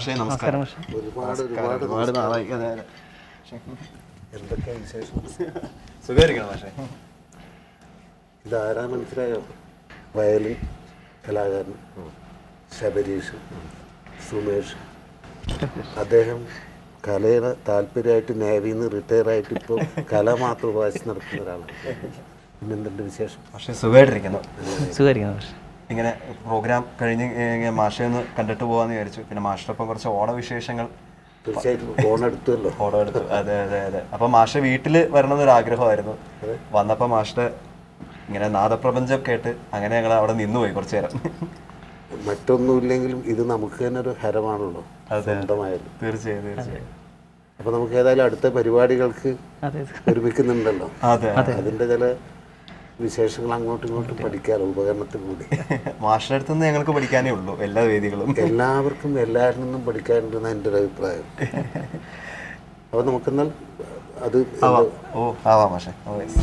മാഷേ നമസ്കാരം ഒരുപാട് ഒരുപാട് ഒരുപാട് നാളായി അതെ അതെ എന്തൊക്കെ വിശേഷം സുഖമായിരിക്കണം മാഷേ ഇതാരാ മനസ്സിലായോ വയലിൻ കലാകാരൻ ശബരീഷ് സുമേഷ് അദ്ദേഹം കലയുടെ താല്പര്യമായിട്ട് നേവിയിൽ നിന്ന് റിട്ടയർ ആയിട്ട് ഇപ്പോൾ കല മാത്രം വായിച്ച് നടക്കുന്ന ഒരാളാണ് പിന്നെന്തുണ്ട് വിശേഷം മാഷേ സുഖമായിട്ടിരിക്കുന്നു സുഖമായിരിക്കുന്നു പക്ഷേ ഇങ്ങനെ പ്രോഗ്രാം കഴിഞ്ഞ് ഇങ്ങനെ മാഷെ ഒന്ന് കണ്ടിട്ട് പോകാന്ന് വിചാരിച്ചു പിന്നെ മാഷിനൊപ്പം കുറച്ച് ഓണവിശേഷങ്ങൾ തീർച്ചയായിട്ടും ഫോൺ എടുത്തുമല്ലോ ഫോട്ടോ എടുത്തു അതെ അതെ അതെ അപ്പൊ മാഷ വീട്ടില് വരണമെന്നൊരു ആഗ്രഹമായിരുന്നു വന്നപ്പോ മാഷിന്റെ ഇങ്ങനെ നാദപ്രപഞ്ചം കേട്ട് അങ്ങനെ ഞങ്ങൾ അവിടെ നിന്നുപോയി കുറച്ചു നേരം മറ്റൊന്നുമില്ലെങ്കിലും ഇത് നമുക്ക് തന്നെ ഒരു ഹരമാണല്ലോ അതെ. സ്വന്തമായത് തീർച്ചയായും തീർച്ചയായും അപ്പോൾ നമുക്ക് ഏതായാലും അടുത്ത പരിപാടികൾക്ക് അതെ ഒരുമിക്കുന്നുണ്ടല്ലോ അതെ അതിൻ്റെ ചില വിശേഷങ്ങൾ അങ്ങോട്ടും ഇങ്ങോട്ടും പഠിക്കാമല്ലോ ഉപകരണത്തിൽ കൂടി മാഷിന്റെ അടുത്ത് നിന്ന് ഞങ്ങൾക്ക് പഠിക്കാനേ ഉള്ളൂ എല്ലാ വേദികളും എല്ലാവർക്കും എല്ലാവരിൽ നിന്നും പഠിക്കാനുണ്ടെന്ന് എൻ്റെ ഒരു അഭിപ്രായം അപ്പോൾ നമുക്കെന്നാൽ അത് ഓ ആവാ മാഷെ ഓ yes.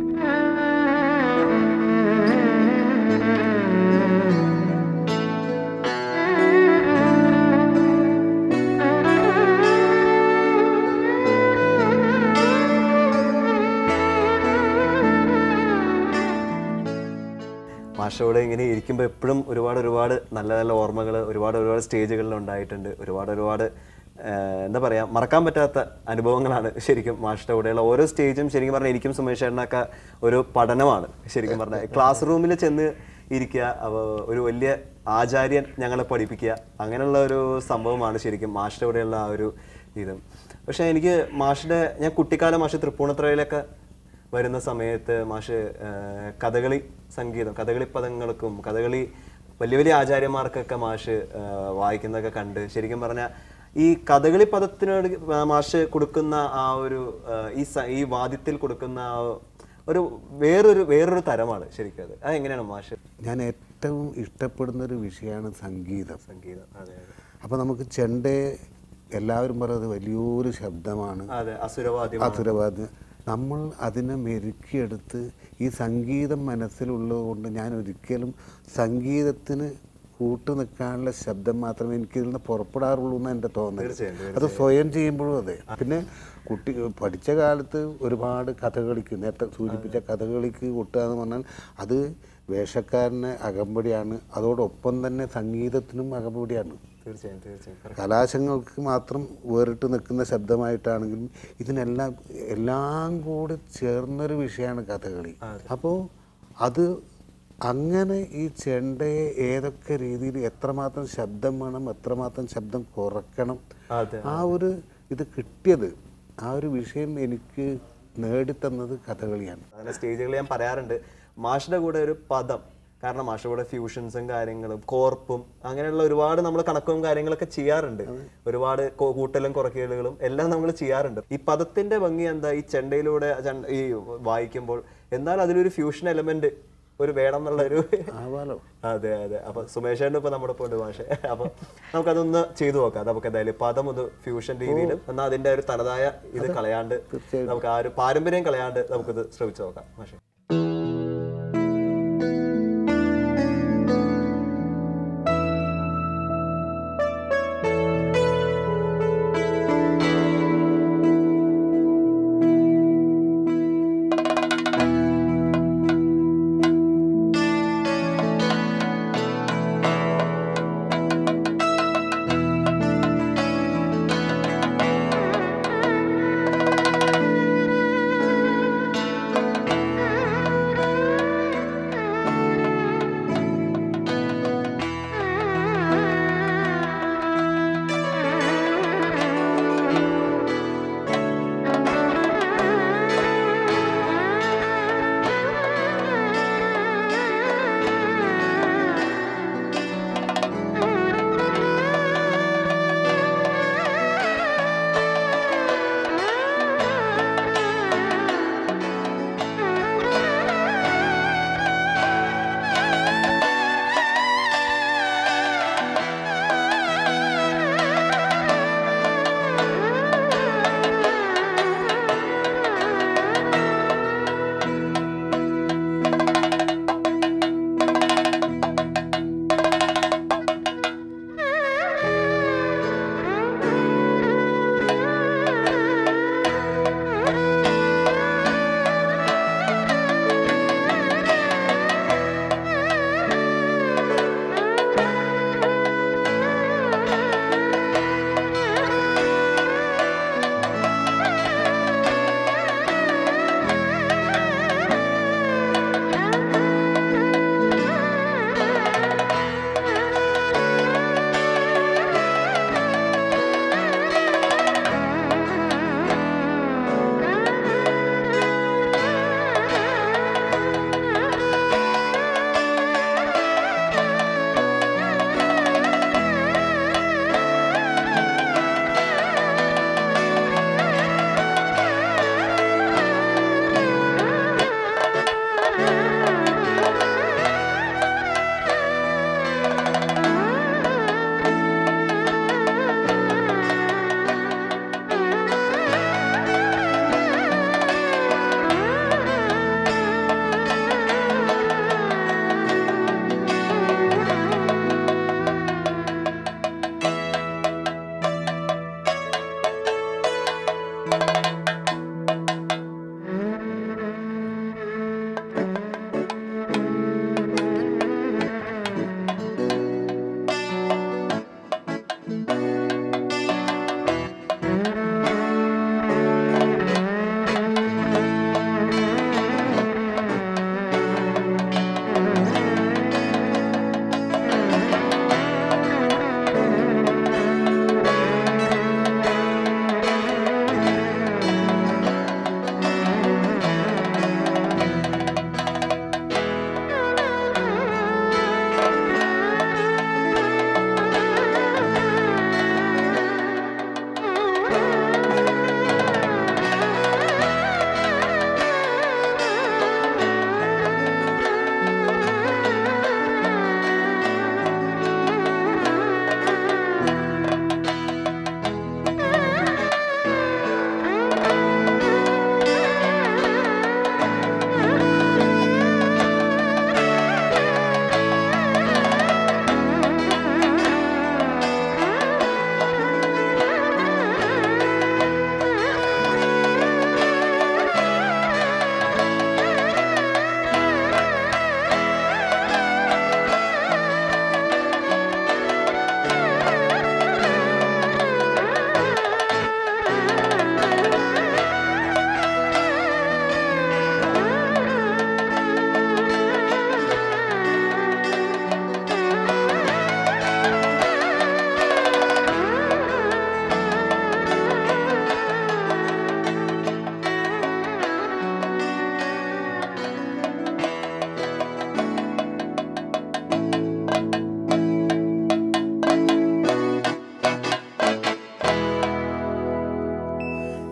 മാഷോട് ഇങ്ങനെ ഇരിക്കുമ്പോൾ എപ്പോഴും ഒരുപാട് ഒരുപാട് നല്ല നല്ല ഓർമ്മകൾ ഒരുപാട് ഒരുപാട് സ്റ്റേജുകളിൽ ഉണ്ടായിട്ടുണ്ട് ഒരുപാട് ഒരുപാട് ആ, എന്താ പറയുക മറക്കാൻ പറ്റാത്ത അനുഭവങ്ങളാണ് ശരിക്കും മാഷിൻ്റെ കൂടെയുള്ള ഓരോ സ്റ്റേജും ശരിക്കും പറഞ്ഞാൽ എനിക്കും സുമേഷ് ചേട്ടനൊക്കെ ഒരു പഠനമാണ് ശരിക്കും പറഞ്ഞാൽ ക്ലാസ് റൂമിൽ ചെന്ന് ഇരിക്കുക അപ്പോൾ ഒരു വലിയ ആചാര്യൻ ഞങ്ങളെ പഠിപ്പിക്കുക അങ്ങനെയുള്ള ഒരു സംഭവമാണ് ശരിക്കും മാഷിൻ്റെ കൂടെയുള്ള ആ ഒരു ഇത് പക്ഷേ എനിക്ക് മാഷിൻ്റെ ഞാൻ കുട്ടിക്കാലം മാഷ് തൃപ്പൂണിത്തുറയിലൊക്കെ വരുന്ന സമയത്ത് മാഷ് ആ, കഥകളി സംഗീതം കഥകളി പദങ്ങൾക്കും കഥകളി വലിയ വലിയ ആചാര്യന്മാർക്കൊക്കെ മാഷ് ആ, വായിക്കുന്നതൊക്കെ കണ്ട് ശരിക്കും പറഞ്ഞാൽ ഈ കഥകളി പദത്തിനോട് മാഷ് കൊടുക്കുന്ന ആ ഒരു ആ, ഈ സ- ഈ വാദ്യത്തിൽ കൊടുക്കുന്ന ആ ഒരു വേറൊരു വേറൊരു തരമാണ് ശരിക്കും അത് അത് എങ്ങനെയാണ് മാഷ് ഞാൻ ഏറ്റവും ഇഷ്ടപ്പെടുന്ന ഒരു വിഷയമാണ് സംഗീതം സംഗീതം അതെ അതെ അപ്പോൾ നമുക്ക് ചെണ്ടേ എല്ലാവരും പറയുന്നത് വലിയൊരു ശബ്ദമാണ് അതെ അസുരവാദ്യം അസുരവാദ്യം നമ്മൾ അതിനെ മെരുക്കിയെടുത്ത് ഈ സംഗീതം മനസ്സിലുള്ളത് കൊണ്ട് ഞാൻ ഒരിക്കലും സംഗീതത്തിന് കൂട്ടു നിൽക്കാനുള്ള ശബ്ദം മാത്രമേ എനിക്ക് ഇതിൽ നിന്ന് പുറപ്പെടാറുള്ളൂ എന്ന് എൻ്റെ തോന്നൽ തീർച്ചയായും, അത് സ്വയം ചെയ്യുമ്പോഴും അതെ പിന്നെ കുട്ടി പഠിച്ച കാലത്ത് ഒരുപാട് കഥകളിക്ക് നേരത്തെ സൂചിപ്പിച്ച കഥകളിക്ക് കൂട്ടുക എന്ന് പറഞ്ഞാൽ അത് വേഷക്കാരന് അകമ്പടിയാണ് അതോടൊപ്പം തന്നെ സംഗീതത്തിനും അകമ്പടിയാണ് തീർച്ചയായും തീർച്ചയായും കലാശങ്ങൾക്ക് മാത്രം വേറിട്ട് നിൽക്കുന്ന ശബ്ദമായിട്ടാണെങ്കിലും ഇതിനെല്ലാം എല്ലാം കൂടി ചേർന്നൊരു വിഷയമാണ് കഥകളി അപ്പോൾ അത് അങ്ങനെ ഈ ചെണ്ടയെ ഏതൊക്കെ രീതിയിൽ എത്രമാത്രം ശബ്ദം വേണം എത്രമാത്രം ശബ്ദം കുറയ്ക്കണം അതെ ആ ഒരു ഇത് കിട്ടിയത് ആ ഒരു വിഷയം എനിക്ക് നേടിത്തന്നത് കഥകളിയാണ് അങ്ങനെ സ്റ്റേജുകളിൽ ഞാൻ പറയാറുണ്ട് മാഷിന്റെ കൂടെ ഒരു പദം കാരണം മാഷിന്റെ കൂടെ ഫ്യൂഷൻസും കാര്യങ്ങളും കോർപ്പും അങ്ങനെയുള്ള ഒരുപാട് നമ്മൾ കണക്കും കാര്യങ്ങളൊക്കെ ചെയ്യാറുണ്ട് ഒരുപാട് കോ- കൂട്ടലും കുറയ്ക്കലുകളും എല്ലാം നമ്മൾ ചെയ്യാറുണ്ട് ഈ പദത്തിന്റെ ഭംഗി എന്താ ഈ ചെണ്ടയിലൂടെ ചണ്ട- ഈ വായിക്കുമ്പോൾ എന്നാൽ അതിലൊരു ഫ്യൂഷൻ എലമെന്റ് ഒരു വേണം എന്നുള്ള ഒരു ആവാലോ അതെ അതെ അപ്പൊ സുമേഷേട്ടൻ ഇപ്പൊ നമ്മുടെ ഒപ്പം ഉണ്ട് മാഷെ അപ്പൊ നമുക്കതൊന്ന് ചെയ്തു നോക്കാം നമുക്ക് എന്തായാലും പദം ഒന്ന് ഫ്യൂഷൻ രീതിയിലും എന്നാൽ അതിന്റെ ഒരു തനതായ ഇത് കളയാണ്ട് നമുക്ക് ആ ഒരു പാരമ്പര്യം കളയാണ്ട് നമുക്കിത് ശ്രമിച്ചു നോക്കാം മാഷെ Thank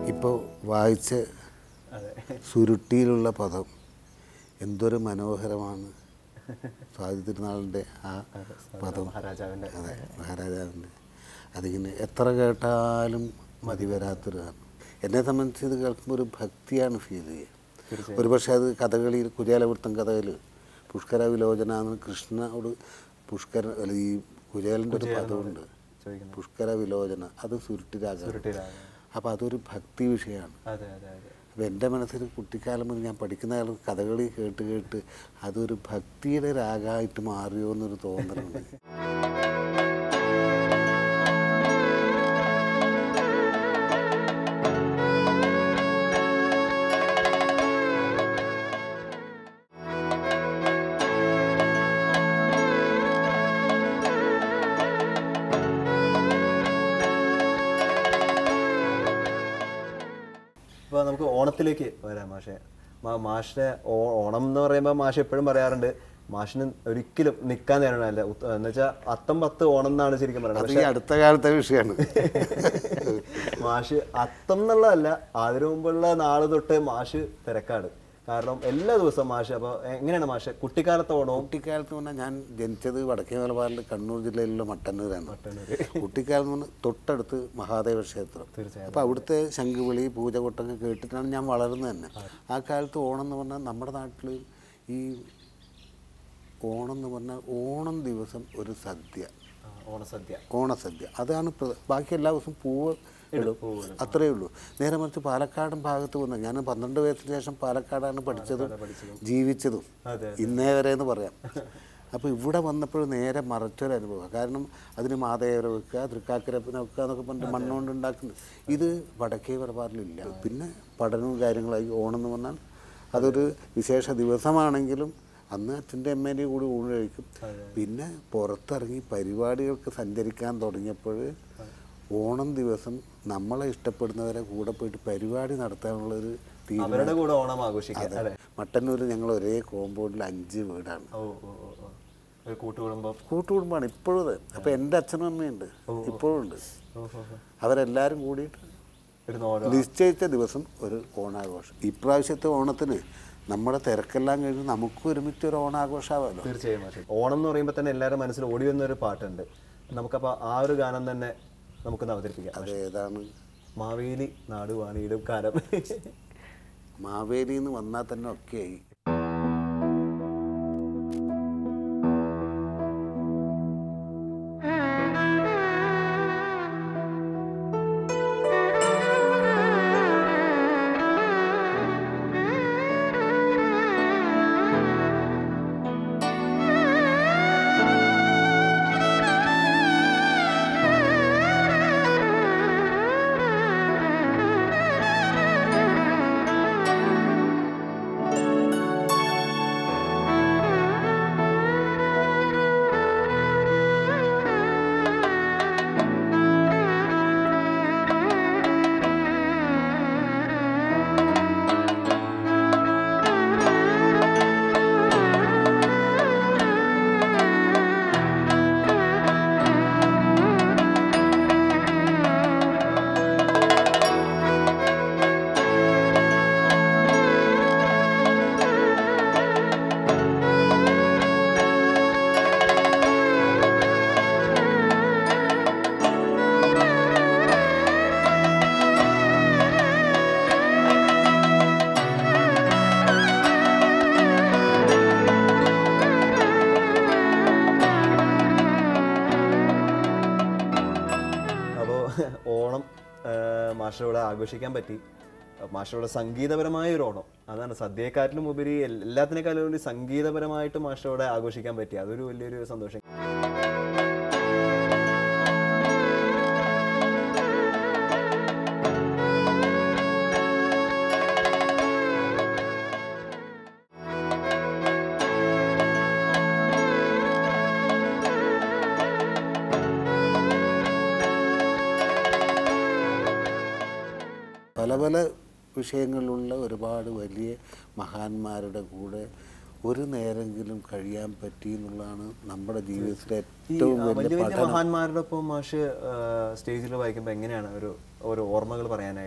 ഇപ്പോൾ വായിച്ച അതെ സുരുട്ടിയിലുള്ള പദം എന്തൊരു മനോഹരമാണ് സ്വാതി തിരുനാളിൻ്റെ ആ പദം മഹാരാജാവിൻ്റെ അതെ മഹാരാജാവിൻ്റെ അതിങ്ങനെ എത്ര കേട്ടാലും മതി വരാത്തൊരു ഗാനം എന്നെ സംബന്ധിച്ച് ഇത് കേൾക്കുമ്പോൾ ഒരു ഭക്തിയാണ് ഫീൽ ചെയ്യുക ഒരുപക്ഷെ അത് കഥകളിയിൽ കുചേലവൃത്തം കഥയിൽ പുഷ്കര വിലോചന എന്ന് കൃഷ്ണനോട് പുഷ്കര അല്ല ഈ കുചേലൻ്റെ ഒരു പദമുണ്ട് ചോദിക്കുന്നത് പുഷ്കര വിലോചന അത് സുരുട്ടി രാഗം ചുരുട്ടിയിലാണ് അപ്പോൾ അതൊരു ഭക്തി വിഷയമാണ് അതെ അതെ അതെ അപ്പോൾ എൻ്റെ മനസ്സിൽ കുട്ടിക്കാലം മുതൽ ഞാൻ പഠിക്കുന്ന കാലത്ത് കഥകളി കേട്ട് കേട്ട് അതൊരു ഭക്തിയുടെ രാഗമായിട്ട് മാറിയോ എന്നൊരു തോന്നലുണ്ട് ഇപ്പോൾ നമുക്ക് ഓണത്തിലേക്ക് വരാം മാഷെ മാ- മാഷിനെ ഓ- ഓണം എന്ന് പറയുമ്പോൾ മാഷ് എപ്പോഴും പറയാറുണ്ട് മാഷിന് ഒരിക്കലും നിൽക്കാൻ നേരണമല്ല എന്ന് വെച്ചാൽ അത്തം പത്ത് ഓണം എന്നാണ് ശരിക്കും പറയുന്നത് അത് ഈ അടുത്ത കാലത്തെ വിഷയമാണ് മാഷ് അത്തം എന്നുള്ളതല്ല അതിനു മുമ്പുള്ള നാള് തൊട്ട് മാഷ് തിരക്കാണ് കാരണം എല്ലാ ദിവസവും മാഷ് അപ്പോൾ എങ്ങനെയാണ് മാഷ് കുട്ടിക്കാലത്തെ ഓണവും കുട്ടിക്കാലത്ത് പറഞ്ഞാൽ ഞാൻ ജനിച്ചത് വടക്കേ മലബാറിൽ കണ്ണൂർ ജില്ലയിലുള്ള മട്ടന്നൂരാണ് കുട്ടിക്കാലം എന്ന് പറഞ്ഞാൽ തൊട്ടടുത്ത് മഹാദേവ ക്ഷേത്രം തീർച്ചയായും. അപ്പോൾ അവിടുത്തെ ശംഖുവിളി പൂജ കൊട്ടൊക്കെ കേട്ടിട്ടാണ് ഞാൻ വളർന്നത് തന്നെ ആ കാലത്ത് ഓണം എന്ന് പറഞ്ഞാൽ നമ്മുടെ നാട്ടിൽ ഈ ഓണം എന്ന് പറഞ്ഞാൽ ഓണം ദിവസം ഒരു സദ്യ ആ, ഓണസദ്യ ഓണസദ്യ അതാണ് പ്ര- ബാക്കി എല്ലാ ദിവസവും പൂവ് ഇടും അത്രയേ ഉള്ളൂ നേരെ മറിച്ച് പാലക്കാടൻ ഭാഗത്ത് വന്ന ഞാൻ പന്ത്രണ്ട് വയസ്സിന് ശേഷം പാലക്കാടാണ് പഠിച്ചതും ജീവിച്ചതും അതെ, ഇന്നേ വരെ എന്ന് പറയാം അപ്പോൾ ഇവിടെ വന്നപ്പോൾ നേരെ മറച്ചൊരു അനുഭവം കാരണം അതിന് മാതേവര വെക്കുക തൃക്കാക്കരപ്പിനെ വെക്കുക എന്നൊക്കെ പറഞ്ഞിട്ട് മണ്ണുകൊണ്ട് ഉണ്ടാക്കുന്നത് ഇത് വടക്കേ മലബാറിലില്ല പിന്നെ പഠനവും കാര്യങ്ങളായി ഓണം എന്ന് പറഞ്ഞാൽ അതൊരു വിശേഷ ദിവസമാണെങ്കിലും അന്ന് അച്ഛൻ്റെ അമ്മേൻ്റെയും കൂടി ഊണ് കഴിക്കും പിന്നെ പുറത്തിറങ്ങി പരിപാടികൾക്ക് സഞ്ചരിക്കാൻ തുടങ്ങിയപ്പോൾ ഓണം ദിവസം നമ്മളെ ഇഷ്ടപ്പെടുന്നവരെ കൂടെ പോയിട്ട് പരിപാടി നടത്താനുള്ളൊരു തീരുമാനം അവരുടെ കൂടെ ഓണം ആഘോഷിക്കാം അതെ മട്ടന്നൂർ ഞങ്ങൾ ഒരേ കോമ്പൗണ്ടിൽ അഞ്ച് വീടാണ് ഓ ഓ ഓ ഓ. ഒരു കൂട്ടുകുടുംബം കൂട്ടുകുടുംബമാണ് ഇപ്പോഴും അത് അപ്പോൾ എൻ്റെ അച്ഛനും അമ്മയുണ്ട് ഇപ്പോഴും ഉണ്ട് ഓ ഓ ഓ. അവരെല്ലാവരും കൂടിയിട്ട് ഇടുന്ന ഓരോ നിശ്ചയിച്ച ദിവസം ഒരു ഓണാഘോഷം ഇപ്രാവശ്യത്തെ ഓണത്തിന് നമ്മുടെ തിരക്കെല്ലാം കഴിഞ്ഞ് നമുക്കും ഒരുമിച്ച് ഒരു ഓണാഘോഷമാവല്ലോ തീർച്ചയായും മാഷെ ഓണം എന്ന് പറയുമ്പോൾ തന്നെ എല്ലാവരുടെ മനസ്സിൽ ഓടി വന്ന ഒരു പാട്ടുണ്ട് നമുക്കപ്പോൾ ആ ഒരു ഗാനം തന്നെ നമുക്കൊന്ന് അവതരിപ്പിക്കാം അത് ഏതാണ് മാവേലി നാടുവാണിയിടും കാലം മാവേലിയിൽ നിന്ന് വന്നാൽ തന്നെ ഒക്കെയായി അപ്പോൾ ഓണം മാഷോടെ ആഘോഷിക്കാൻ പറ്റി മാഷോടെ സംഗീതപരമായ ഒരു ഓണം അതാണ് സദ്യയെക്കാട്ടിലും ഉപരി എൽ- എല്ലാത്തിനേക്കാളും ഉപരി സംഗീതപരമായിട്ട് മാഷോടെ ആഘോഷിക്കാൻ പറ്റി അതൊരു വലിയൊരു സന്തോഷം പല പല വിഷയങ്ങളിലുള്ള ഒരുപാട് വലിയ മഹാന്മാരുടെ കൂടെ ഒരു നേരെങ്കിലും കഴിയാൻ പറ്റി എന്നുള്ളതാണ് നമ്മുടെ ജീവിതത്തിലെ ഈ ഏറ്റവും ആ, വലിയ വലിയ വലിയ പഠനം മഹാന്മാരുടെ ഒപ്പം മാഷ് സ്റ്റേജിൽ വായിക്കുമ്പോൾ എങ്ങനെയാണ് ഒരു ഓരോ ഓർമ്മകൾ പറയാനായിട്ട്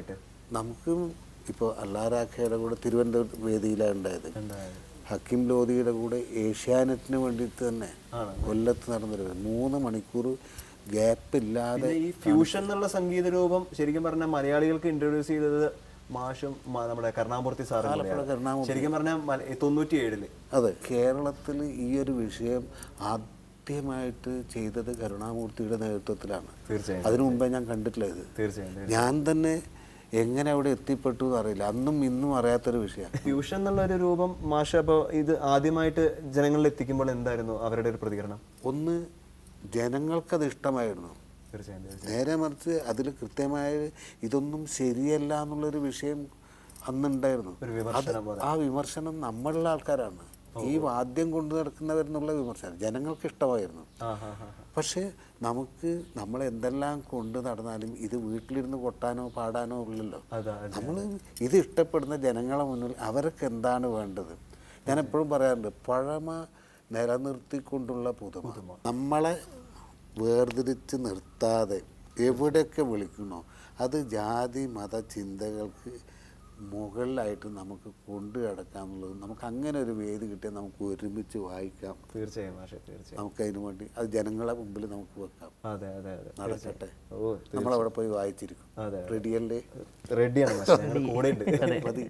നമുക്ക് ഇപ്പോൾ അല്ലാറാഖയുടെ കൂടെ തിരുവനന്തപുരം വേദിയിലാണ് ഉണ്ടായത് ഹക്കിം ലോധിയുടെ കൂടെ ഏഷ്യാനെറ്റിന് വേണ്ടിയിട്ട് തന്നെ കൊല്ലത്ത് നടന്നൊരു മൂന്ന് മണിക്കൂർ ഗ്യാപ്പ് ഇല്ലാതെ പിന്നെ ഈ ഫ്യൂഷൻ എന്നുള്ള സംഗീത രൂപം ശരിക്കും പറഞ്ഞാൽ മലയാളികൾക്ക് ഇൻട്രൊഡ്യൂസ് ചെയ്തത് മാഷും മ- നമ്മുടെ കരുണാമൂർത്തി സാറും കൂടിയാണ്. കരുണാമൂർത്തി. ശരിക്കും പറഞ്ഞാൽ തൊണ്ണൂറ്റി ഏഴില് അതെ കേരളത്തിൽ ഈ ഒരു വിഷയം ആദ്യമായിട്ട് ചെയ്തത് കരുണാമൂർത്തിയുടെ നേതൃത്വത്തിലാണ് തീർച്ചയായും അതിനു മുമ്പേ ഞാൻ കണ്ടിട്ടില്ല ഇത് തീർച്ചയായും ഞാൻ തന്നെ എങ്ങനെ അവിടെ എത്തിപ്പെട്ടു എന്ന് അറിയില്ല അന്നും ഇന്നും അറിയാത്തൊരു വിഷയമാണ് ഫ്യൂഷൻ എന്നുള്ള ഒരു രൂപം മാഷ അപ്പോൾ ഇത് ആദ്യമായിട്ട് ജനങ്ങളിൽ എത്തിക്കുമ്പോൾ എന്തായിരുന്നു അവരുടെ ഒരു പ്രതികരണം ഒന്ന് ജനങ്ങൾക്കത് ഇഷ്ടമായിരുന്നു തീർച്ചയായും തീർച്ചയായും. നേരെ മറിച്ച് അതിൽ കൃത്യമായ ഇതൊന്നും ശരിയല്ല എന്നുള്ളൊരു വിഷയം അന്നുണ്ടായിരുന്നു ഒരു വിമർശനം പോലെ ആ വിമർശനം നമ്മളുള്ള ആൾക്കാരാണ് ഈ വാദ്യം കൊണ്ടു നടക്കുന്നവരെന്നുള്ള വിമർശനം ജനങ്ങൾക്ക് ഇഷ്ടമായിരുന്നു ആ ഹാ ഹാ പക്ഷേ നമുക്ക് നമ്മൾ എന്തെല്ലാം കൊണ്ട് നടന്നാലും ഇത് വീട്ടിലിരുന്ന് കൊട്ടാനോ പാടാനോ ഇല്ലല്ലോ അതാ നമ്മൾ ഇത് ഇഷ്ടപ്പെടുന്ന ജനങ്ങളെ മുന്നിൽ അവർക്ക് എന്താണ് വേണ്ടത് ഞാൻ എപ്പോഴും പറയാറുണ്ട് പഴമ നിലനിർത്തിക്കൊണ്ടുള്ള പുതുമ നമ്മളെ വേർതിരിച്ച് നിർത്താതെ എവിടെയൊക്കെ വിളിക്കണോ അത് ജാതി മത ചിന്തകൾക്ക് മുകളിലായിട്ട് നമുക്ക് കൊണ്ടു കിടക്കാന്നുള്ളത് നമുക്ക് അങ്ങനെ ഒരു വേദി കിട്ടിയാൽ നമുക്ക് ഒരുമിച്ച് വായിക്കാം തീർച്ചയായും മാഷ തീർച്ചയായും നമുക്ക് അതിനു വേണ്ടി അത് ജനങ്ങളെ മുമ്പിൽ നമുക്ക് വെക്കാം അതെ അതെ അതെ നടക്കട്ടെ ഓ നമ്മളവിടെ പോയി വായിച്ചിരിക്കും അതെ റെഡിയല്ലേ റെഡിയാണ് മാഷ ഞങ്ങൾ കൂടെ ഉണ്ട് മതി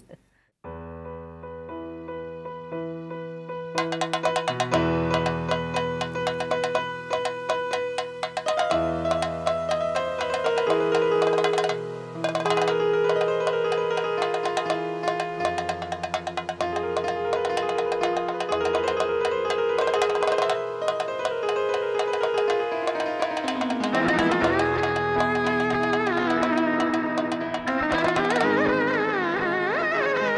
ആ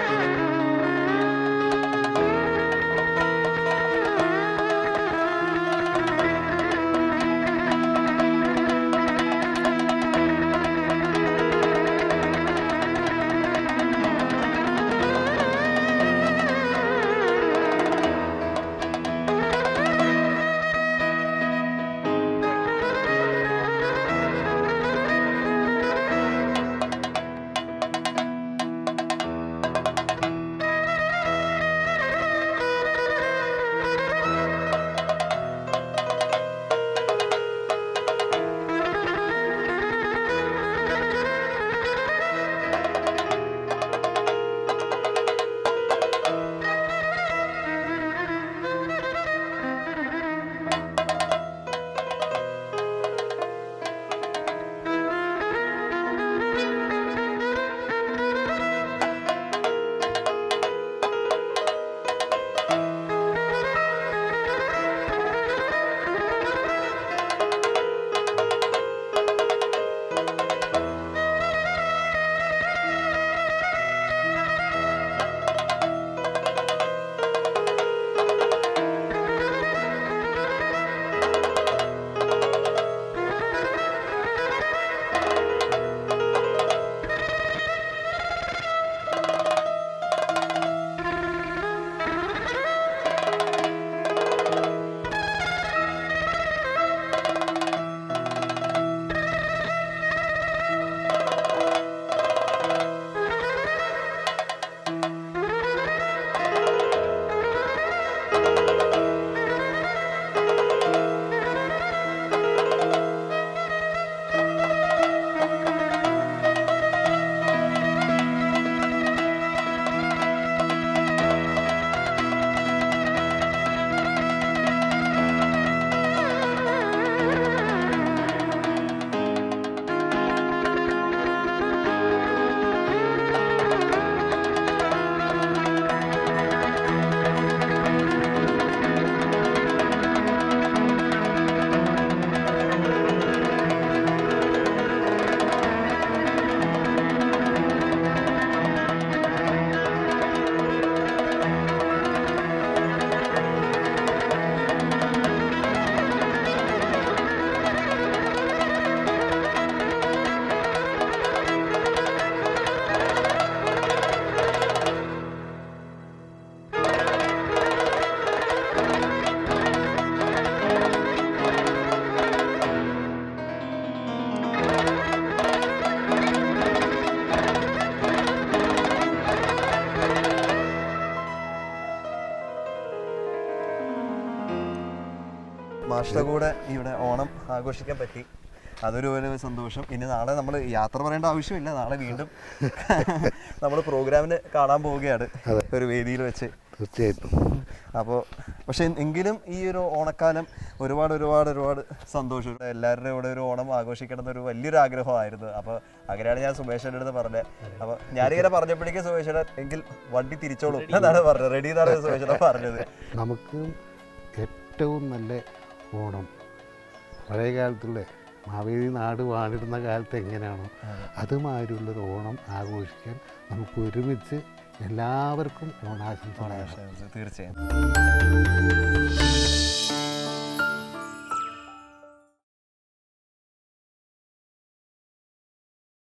മാഷ്ട കൂടെ ഇവിടെ ഓണം ആഘോഷിക്കാൻ പറ്റി അതൊരു ഒരു സന്തോഷം ഇനി നാളെ നമ്മൾ യാത്ര പറയേണ്ട ആവശ്യമില്ല നാളെ വീണ്ടും നമ്മൾ പ്രോഗ്രാമിന് കാണാൻ പോവുകയാണ് ഒരു വേദിയിൽ വെച്ച് തീർച്ചയായിട്ടും അപ്പോൾ പക്ഷെ എങ്കിലും ഈ ഒരു ഓണക്കാലം ഒരുപാട് ഒരുപാട് ഒരുപാട് സന്തോഷം എല്ലാവരുടെയും കൂടെ ഒരു ഓണം ആഘോഷിക്കണം എന്നൊരു വലിയൊരു ആഗ്രഹമായിരുന്നു അപ്പോൾ അങ്ങനെയാണ് ഞാൻ സുമേഷിൻ്റെ അടുത്ത് പറഞ്ഞത് അപ്പോൾ ഞാനിങ്ങനെ പറഞ്ഞപ്പോഴേക്കും സുമേഷേട്ടൻ എങ്കിൽ വണ്ടി തിരിച്ചോളൂ എന്നാണ് പറഞ്ഞത് റെഡി എന്നാണ് സുമേഷേട്ടൻ പറഞ്ഞത് നമുക്ക് ഏറ്റവും നല്ല ഓണം പഴയ കാലത്തുള്ള മാവേലി നാട് വാണിടുന്ന കാലത്ത് എങ്ങനെയാണോ അതുമാതിരിയുള്ളൊരു ഓണം ആഘോഷിക്കാൻ നമുക്ക് ഒരുമിച്ച് എല്ലാവർക്കും ഓണാശംസ തീർച്ചയായും